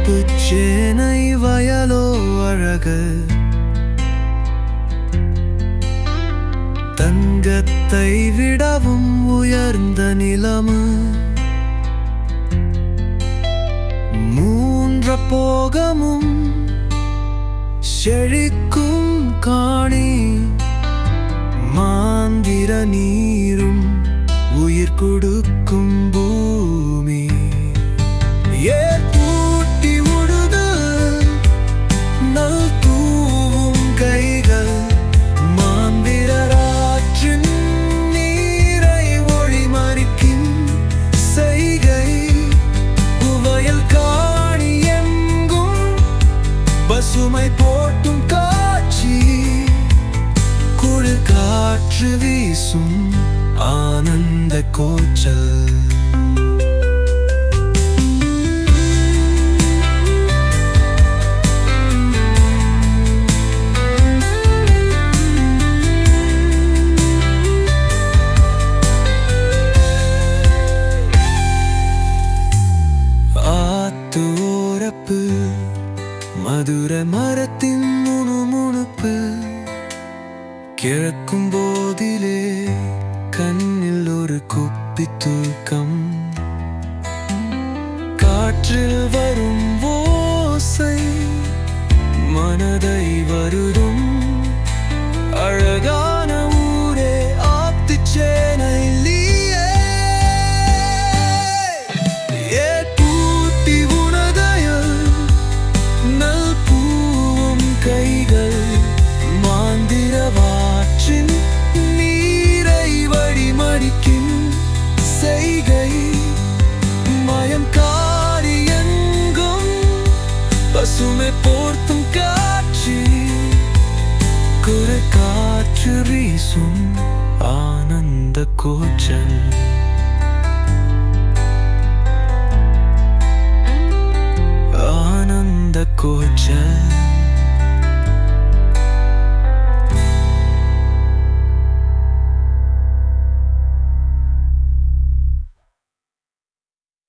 கருப்பு சேனை வயலோ அழகு தங்கத்தை விடவும் உயர்ந்த நிலமு மூன்ற போகமும் செழிக்கும் காணி மாந்திர நீரும் உயிர் கொடுக்கும் பூமி ஏற்பூட்டி உழுதல் நல் தூவும் கைகள் மாந்திரராற்றின் நீரை ஒளிமறிக்கும் செய்கை உவயல் காணி எங்கும் பசுமை போட்டும் காட்சி குளிர் காற்று வீசும் ஆனந்த கோச்சல் ஆத்தோரப்பு மதுர மரத்தின் முணுமுணுப்பு கிழக்கும் போதிலே கண்ணில் ஒரு குப்பி தூக்கம் காற்றில் வரும் ஓசை மனதை வருடும் அழகான ஊரே ஆப்திச்சேனையிலே ஏற்பூட்டி உனதயல் நல் பூவும் கைகள் மாந்திரவாற்றின் நீரை வழிமடிக்கும் செய்கை மயம் காரி எங்கும் பசுமை போர்த்தும் காட்சி குறை காற்று வீசும் ஆனந்த கோச்சல் ஆனந்த கோச்சல்